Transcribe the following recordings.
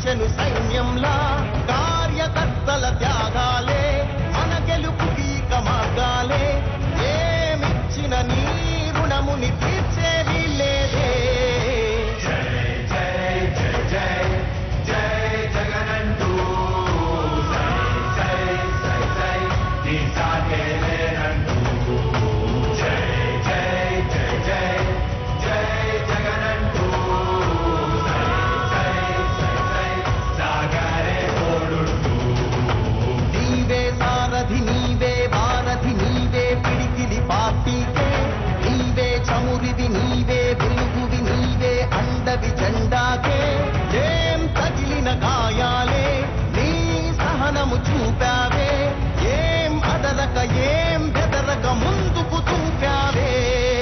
నడిచెను సైన్యంలా కార్యకర్తల త్యాగాలే మన గెలుపుకి ఇక మార్గాలే ఏమిచ్చిన నీ రుణముని తీర్చేది లేదే నీవే సారథి నీవే వారధి నీవే పిడికిలి పార్టీకే నీవే చమురివి నీవే వెలుగువి నీవే అండవి జెండాకే ఏం తగిలిన గాయాలే నీ సహనము చూపావే ఏం అదరక ఏం బెదరక ముందుకు చూపావే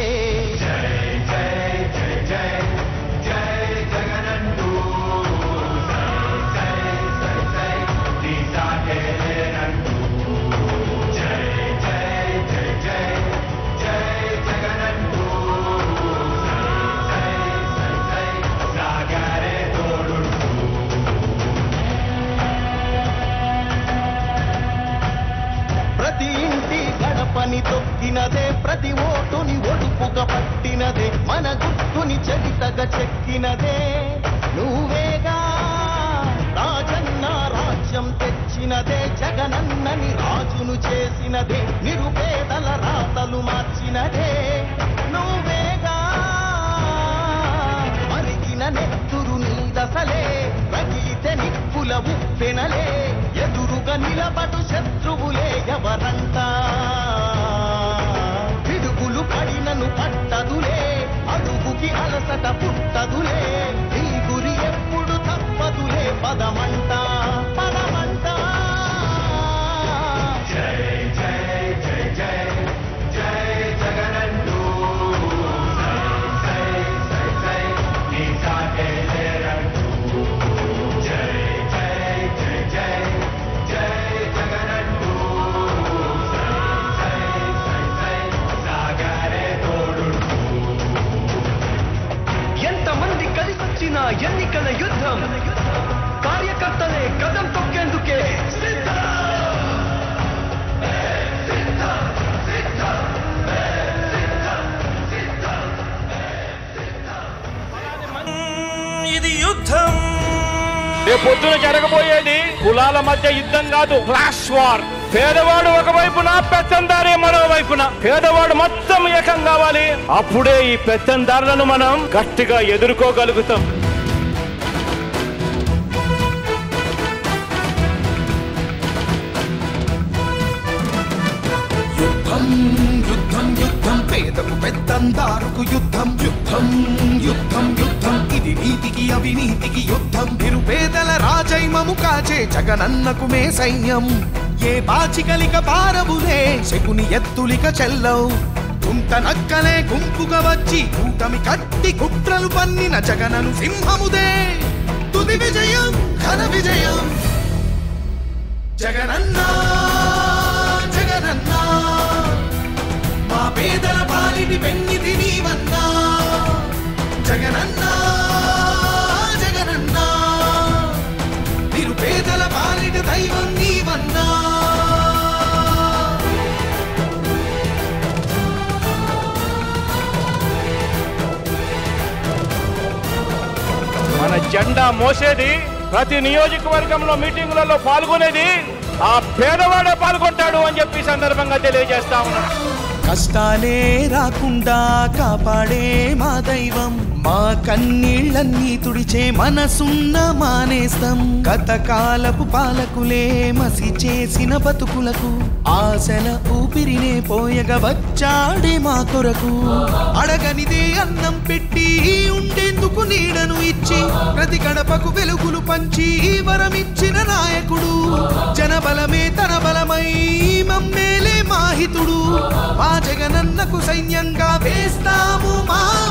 ప్రతి ఇంటి గడపని తొక్కినదే ప్రతి ఓటుని ఒడుపుగా పట్టినదే మన గుట్టుని చరితగా చెక్కినదే నువ్వేగా రాజన్న రాజ్యం తెచ్చినదే జగనన్నని రాజును చేసినదే నిరుపేదల రాతలు మార్చినదే నువ్వేగా మరిగిన నెత్తురు నీదసలే రగిలితే నిప్పుల ఉప్పెనలే ఎదురుగా నిలబడు శత్రువులే ఎవరంట పిడుగులు పడినను పట్టదులే అడుగుకి అలసట పుట్టదులే నీ గురి ఎప్పుడు తప్పదులే పదమంట పదమంట ఎంతమంది కలిసొచ్చిన ఎన్నికల యుద్ధం కార్యకర్తలే కదం తొక్కేందుకే సిద్ధం ఇది యుద్ధం రేపు పొద్దున జరగబోయేది కులాల మధ్య యుద్ధం కాదు క్లాష్ వార్ పేదవాడు ఒక వైపున పెత్తందారి మరో వైపున పేదవాడు మొత్తం ఏకం కావాలి అప్పుడే ఈ పెత్తందారులను మనం గట్టిగా ఎదుర్కోగలుగుతాం యుద్ధం యుద్ధం యుద్ధం పేదకు పెద్దందారుకు యుద్ధం యుద్ధం యుద్ధం యుద్ధం ఇది నీతికి అవినీతికి యుద్ధం నిరుపేదల రాజైమము కాచే జగనన్నకు మే సైన్యం ఏ బాచికలిక పారవులే శకుని ఎత్తులిక చెల్లవు కుంట నక్కలే గుంపుగా వచ్చి కూటమి కట్టి కుట్రలు పన్నిన జగనను సింహముదే తుది విజయం ఘన విజయం జగనన్నా జగనన్నా మా పేదల పాలిటి పెన్నిది నీవన్నా జగనన్నా జగనన్నా నిరుపేదల పాలిటి దైవం నీవన్నా మన జెండా మోసేది ప్రతి నియోజకవర్గంలో మీటింగులలో పాల్గొనేది ఆ పేదవాడే పాల్గొంటాడు అని చెప్పి ఈ సందర్భంగా తెలియజేస్తా ఉన్నాను కష్టాలే రాకుండా కాపాడే మా దైవం మా కన్నీళ్ళన్నీ తుడిచే మనసున్న మానేస్తం గతకాలపు పాలకులే మసి చేసిన బతుకులకు ఆశల ఊపిరినే పోయగ వచ్చాడే మా కొరకు అడగనిదే అన్నం పెట్టి ఉండేందుకు నీడను ఇచ్చి ప్రతి గడపకు వెలుగులు పంచి వరమిచ్చిన నాయకుడు జనబలమే తన బలమై మమ్మేలే మాహితుడు మా జగనన్నకు సైన్యంగా వేస్తాము మా